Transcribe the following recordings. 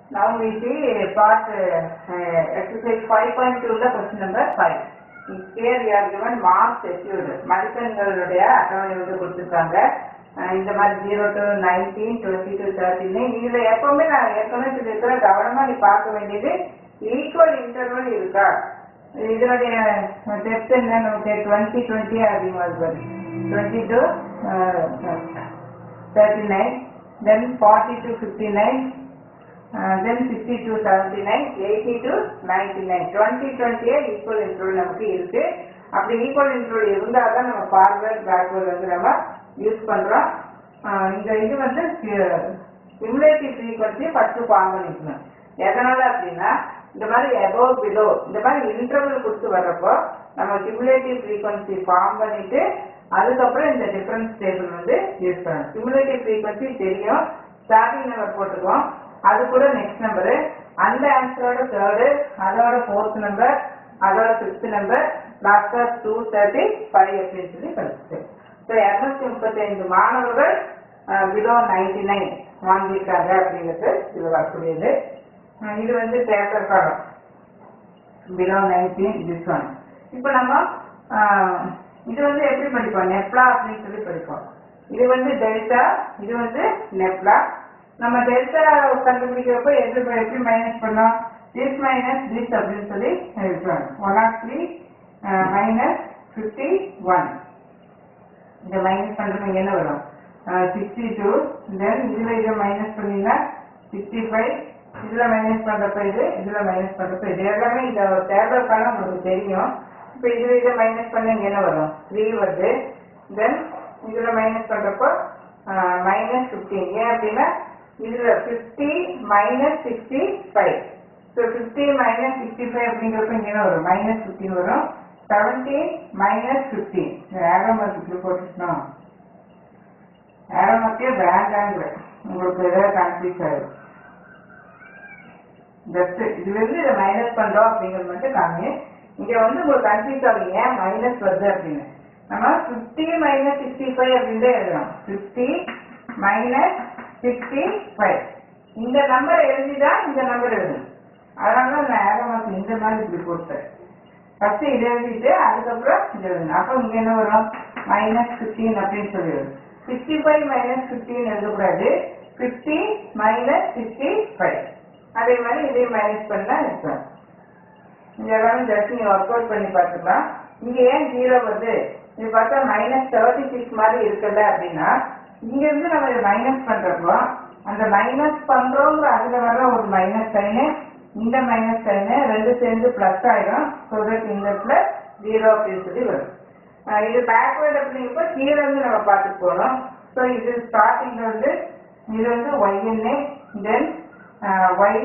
Now we see part uh, exercise 5.2 the question number 5. Here we are given marks assured. மதிப்பெண்களுடைய அட்டவணை வந்து கொடுத்துருக்காங்க அஹ் இந்த மாதிரி zero to nineteen twenty to தேர்ட்டின்னு இதுல எப்பவுமே நான் ஏற்கனவே சொல்லியிருக்கிற கவனமா நீ பார்க்க வேண்டியது ஈக்குவல் இன்டர்வல் இருக்கா இதனுடைய டெஸ்ட் என்ன நமக்கு டுவெண்ட்டி டுவெண்ட்டி அதிகமாக இருப்பாரு twenty to thirty nine then forty to fifty nine then sixty to seventy nine eighty to ninety nine twenty டுவெண்ட்டியே ஈக்குவல் இன்ட்ரோல் நமக்கு இருக்கு அப்படி ஈக்குவல் இன்ட்ரோல் இருந்தால் தான் நம்ம ஃபார்வர்ட் பேக்வர்ட் வந்து நம்ம யூஸ் பண்ணுறோம் இந்த இது வந்து சிமுலேட்டிவ் ஃப்ரீக்வன்சி ஃபஸ்ட்டு ஃபார்ம் பண்ணிக்கணும் எதனால அப்படின்னா இந்த மாதிரி எபோவ் பிலோ இந்த மாதிரி இன்டர்வல் கொடுத்து வர்றப்போ நம்ம சிமுலேட்டிவ் ஃப்ரீக்வன்சி ஃபார்ம் பண்ணிட்டு அதுக்கப்புறம் இந்த டிஃபரன்ஸ் டேபிள் வந்து யூஸ் பண்ணணும் சிமுலேட்டிவ் ஃப்ரீக்வன்சி தெரியும் ஸ்டார்டிங் நம்பர் போட்டுக்குவோம் அது கூட நெக்ஸ்ட் நம்பரு அந்த ஆன்சரோட தேர்டு அதோட ஃபோர்த் நம்பர் அதோட ஃபிஃப்த் நம்பர் லாஸ்டா டூ தேர்ட்டி ஃபைவ் அப்படின்னு சொல்லி படிச்சுட்டு ஸோ இரநூத்தி முப்பத்தைந்து மாணவர்கள் பிலோ நைன்டி நைன் வாங்கியிருக்காங்க அப்படிங்கிறது இது வரக்கூடியது அஹ் இது வந்து பேப்பர் காலம் பிலோ நைன்டீன் திஸ் ஒன் இப்போ நம்ம ஆஹ், இது வந்து எப்படி படிப்போம் நெப்லா அப்படின்னு சொல்லி படிப்போம் இது வந்து டெல்டா இது வந்து நெப்லா நம்ம டெல்டா கண்டுபிடிக்கிறப்போ எப்படி எப்படி மைனஸ் பண்ணோம் திஸ் மைனஸ் திஸ் அப்படின்னு சொல்லி எழுதுவாங்க one or three minus fifty one இதை மைனஸ் பண்ணுறப்ப என்ன வரும் சிக்ஸ்டி டூ தென் இதில் இதை மைனஸ் பண்ணீங்கன்னா சிக்ஸ்டி ஃபைவ் இதில் மைனஸ் பண்ணுறப்ப இது இதில் மைனஸ் பண்ணுறப்ப இது எல்லாமே இந்த டேபிள் காலம் உங்களுக்கு தெரியும் இப்போ இதில் இதை மைனஸ் பண்ண இங்க என்ன வரும் த்ரீ வருது தென் இதில் மைனஸ் பண்ணுறப்போ மைனஸ் ஃபிஃப்டீன் ஏன் அப்படின்னா இதில் fifty minus sixty five so fifty minus sixty five அப்படிங்கிறப்ப இங்கே என்ன வரும் மைனஸ் ஃபிஃப்டின் வரும் seventeen minus fifteen arrow mark போட்டுக்கணும் ஏரோ மார்க்கே வேண்டாங்கிற உங்களுக்கு ஏதாவது கன்ஃபியூஸ் ஆயிடும் ஜஸ்ட் இதுல இருந்து இதை மைனஸ் பண்றோம் அப்படிங்கிறது மட்டும் காமி இங்க வந்து உங்களுக்கு கன்ஃபியூஸ் ஆகும் ஏன் மைனஸ் வருது அப்படின்னு நம்ம ஃபிஃப்டி மைனஸ் சிக்ஸ்டி ஃபைவ் அப்படின்னு எழுதணும் ஃபிஃப்டி மைனஸ் சிக்ஸ்டி ஃபைவ் இந்த நம்பர் எழுதிதான் இந்த நம்பர் எழுதணும் அதனால தான் நான் ஏரோ மார்க் இந்த மாதிரி இப்படி போட்டேன் ஃபர்ஸ்ட் இதை எழுதிட்டு அதுக்கப்புறம் இது எழுதணும் அப்போ இங்க என்ன வரும் மைனஸ் ஃபிஃப்டீன் அப்படின்னு சொல்லிடுது சிக்ஸ்டி ஃபைவ் மைனஸ் ஃபிஃப்டீன் எழுதக்கூடாது ஃபிஃப்டி மைனஸ் சிக்ஸ்டி ஃபைவ் அதே மாதிரி இதையும் மைனஸ் பண்ணா இருக்கும் இது எல்லாமே ஜஸ்ட் நீங்க ஒர்க் அவுட் பண்ணி பார்த்துக்கலாம் இங்க ஏன் ஜீரோ வருது இது பார்த்தா மைனஸ் தேர்ட்டி சிக்ஸ் மாதிரி இருக்குல்ல அப்படின்னா இங்க இருந்து நம்ம இதை மைனஸ் பண்றப்போ அந்த மைனஸ் பண்றோங்கிற அதுல வர்ற ஒரு மைனஸ் சைனு இந்த மைனஸ் சைனு ரெண்டு சேர்ந்து பிளஸ் ஆயிடும் ஸோ தட் இந்த பிளஸ் ஜீரோ அப்படின்னு சொல்லி வரும் அஹ் இது பேக்வேர்ட் அப்படிங்கிறப்போ கீழே இருந்து நம்ம பார்த்துட்டு போகணும் ஸோ இது ஸ்டார்டிங்ல வந்து இது வந்து ஒய்என்ஏ தென் ஒய்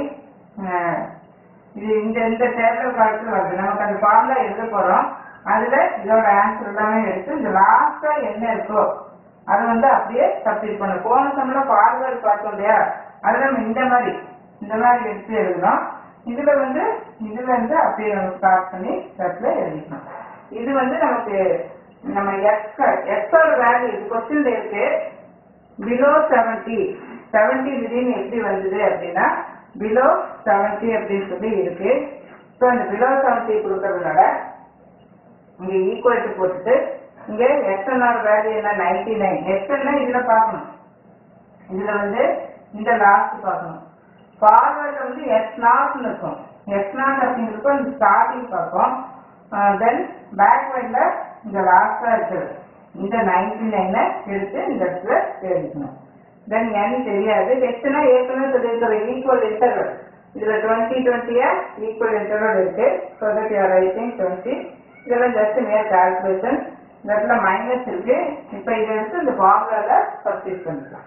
இது இந்த இந்த டேபிள் காலத்தில் வருது நமக்கு அந்த ஃபார்முலா எழுத போகிறோம் அதில் இதோட ஆன்சர் எல்லாமே எடுத்து இந்த லாஸ்ட்டாக என்ன இருக்கோ அதை வந்து அப்படியே சப்ஸ்டிட் பண்ணணும் போன சம்மில் ஃபார்வேர்டு பார்த்தோம் இல்லையா அதை நம்ம இந்த மாதிரி இந்த மாதிரி எடுத்து எழுதணும் இதில் வந்து இதில் வந்து அப்படியே நம்ம ஸ்டார்ட் பண்ணி தட்டில் எழுதிக்கணும் இது வந்து நமக்கு நம்ம எக்ஸ் எக்ஸோட வேல்யூ இது கொஸ்டின்ல இருக்கு பிலோ செவன்டி செவன்டி திடீர்னு எப்படி வந்தது அப்படின்னா பிலோ செவன்டி அப்படின்னு சொல்லி இருக்கு ஸோ அந்த பிலோ செவன்டி கொடுக்கறதுனால இங்க ஈக்குவல் டு போட்டுட்டு இங்க எக்ஸ்என்ஆர் வேல்யூ என்ன நைன்டி நைன் எக்ஸ்என்னா இதுல பார்க்கணும் இதுல வந்து இந்த லாஸ்ட் பார்க்கணும் ஃபார்வர்ட்ல வந்து எக்ஸ் நாட்னு இருக்கும் எக்ஸ் நாட் அப்படிங்கிறப்ப இந்த ஸ்டார்டிங் பார்ப்போம் தென் பேக்வேர்ட்ல இந்த லாஸ்டா இருக்குது இந்த நைன்டி நைனை எடுத்து இந்த இடத்துல எழுதிக்கணும் தென் என் தெரியாது எக்ஸ்னா ஏற்கனவே சொல்லியிருக்கிற ஈக்குவல் இன்டர்வல் இதுல டுவெண்ட்டி டுவெண்ட்டியா ஈக்குவல் இன்டர்வல் இருக்கு so that you are writing twenty இதெல்லாம் ஜஸ்ட் மேல் கால்குலேஷன் இந்த இடத்துல மைனஸ் இருக்கு இப்போ இதை எடுத்து இந்த ஃபார்முலால சப்ஸ்டிட் பண்ணிக்கலாம்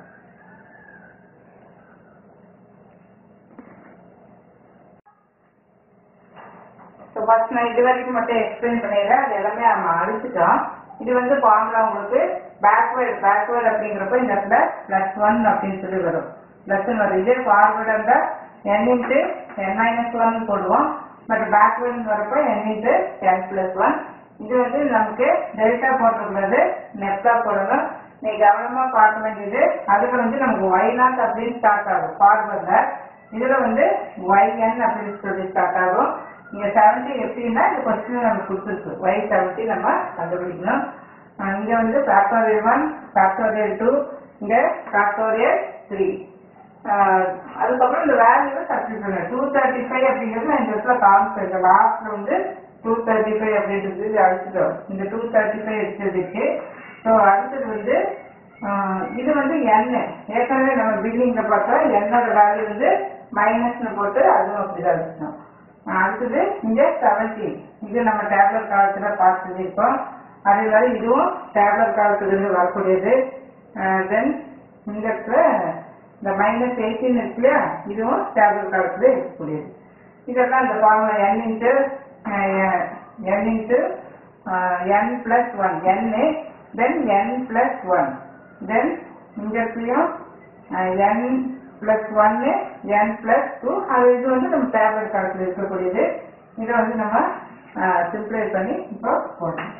ஸோ ஃபர்ஸ்ட் நான் இது வரைக்கும் மட்டும் எக்ஸ்பிளைன் பண்ணிடுறேன் அது எல்லாமே நம்ம அழிச்சிட்டோம் இது வந்து ஃபார்முலா உங்களுக்கு பேக்வேர்டு பேக்வேர்டு அப்படிங்கிறப்ப இந்த இடத்துல ப்ளஸ் ஒன் அப்படின்னு சொல்லி வரும் ப்ளஸ் ஒன் வரும் இதே ஃபார்வேர்டு இருந்தால் n into n minus one போடுவோம் பட் பேக்வேர்டு வரப்போ n into n plus one இது வந்து நமக்கு டெல்டா போட்டக்கூடாது நெப்டா போடணும் நீ கவனமா பார்க்க வேண்டியது அதுல வந்து நமக்கு ஒய் நாட் அப்படின்னு ஸ்டார்ட் ஆகும் ஃபார்வர்டில் இதுல வந்து yn அப்படின்னு சொல்லி ஸ்டார்ட் ஆகும் இங்க செவன்டி எப்படின்னா இந்த கொஸ்டின் நம்ம கொடுத்துருக்கு y செவன்டி நம்ம கண்டுபிடிக்கணும் அஹ் இங்க வந்து ஃபேக்டோரியல் ஒன் ஃபேக்டோரியல் டூ இங்க ஃபேக்டோரியல் த்ரீ அதுக்கப்புறம் இந்த வேல்யூவை சப்ஸ்டிட் பண்ணு டூ தேர்ட்டி ஃபைவ் அப்படிங்கிறது நான் இந்த இடத்துல காமிச்சேன் இந்த லாஸ்ட்ல வந்து டூ தேர்ட்டி ஃபைவ் அப்படின்றது அழிச்சிட்டோம் இந்த டூ தேர்ட்டி ஃபைவ் எடுத்ததுக்கு ஸோ அடுத்தது வந்து ஆஹ் இது வந்து n ஏற்கனவே நம்ம பில்டிங்ல பார்த்தா என்னோட வேல்யூ வந்து மைனஸ்னு போட்டு அதுவும் அப்படிதான் வச்சிட்டோம் ஆஹ் அடுத்தது இங்க செவன்டீன் இது நம்ம டேப்லெட் காலத்துல பார்த்துட்டு இருக்கோம் அதே மாதிரி இதுவும் டேப்லெட் காலத்துல இருந்து வரக்கூடியது தென் இந்த இடத்துல இந்த மைனஸ் எயிட்டீன் இருக்கு இல்லையா இதுவும் டேப்லெட் காலத்துல இருக்கக்கூடியது இதெல்லாம் இந்த formula n into n into n plus one n then n plus one then இந்த இடத்துலையும் n பிளஸ் ஒன்னு n பிளஸ் டூ அது இது வந்து நம்ம டேப்லெட் காலத்தில் இருக்கக்கூடியது இதை வந்து நம்ம சிம்பிளை பண்ணி இப்போ போடணும்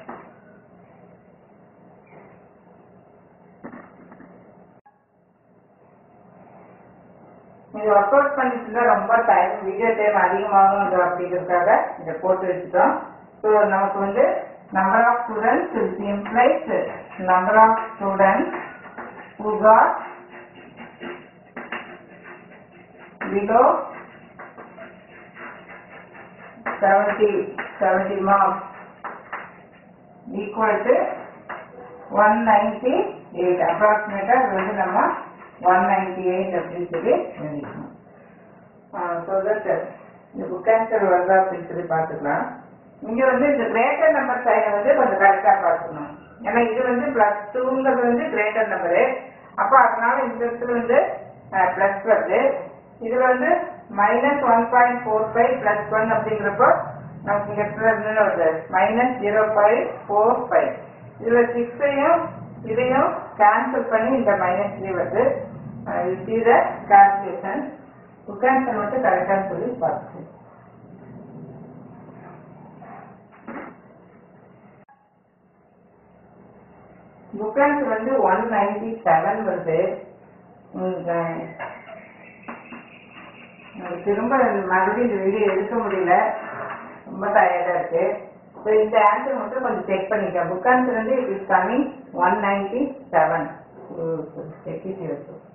இது ஒர்க் அவுட் பண்ணிட்டு இருந்தா ரொம்ப டைம் வீடியோ டைம் அதிகமாகும் அப்படிங்கிறதுக்காக இதை போட்டு வச்சுட்டோம் ஸோ நமக்கு வந்து number of students is implies number of students who got below 70 70 marks equal to 198 approximate அது வந்து நம்ம 198 அப்படின்னு சொல்லி எழுதிக்கணும் ஸோ தட் இந்த புக் ஆன்சர் வருதா அப்படின்னு சொல்லி பார்த்துக்கலாம் இங்க வந்து இந்த கிரேட்டர் நம்பர் சைனை வந்து கொஞ்சம் கரெக்டாக பார்த்துக்கணும் ஏன்னா இது வந்து பிளஸ் டூங்கிறது வந்து கிரேட்டர் நம்பரு அப்போ அதனால இந்த இடத்துல வந்து பிளஸ் வருது இதுல வந்து minus one point four five plus one அப்படிங்கிறப்போ நமக்கு இந்த இடத்துல இருந்து வருது minus zero point four five இதுல சிக்ஸையும் இதையும் கேன்சல் பண்ணி இந்த மைனஸ் த்ரீ வருது see the calculation book answer மட்டும் கரெக்டாக சொல்லி பார்த்துக்கணும் புக் ஆன்சர் வந்து ஒன் நைன்டி செவன் வருது உம், அஹ், எனக்கு திரும்ப மறுபடியும் இந்த வீடியோ எடுக்க முடியல ரொம்ப டயர்டா இருக்கு ஸோ இந்த ஆன்சர் மட்டும் கொஞ்சம் செக் பண்ணிக்க புக் ஆன்சர் வந்து it is coming one ninety seven check it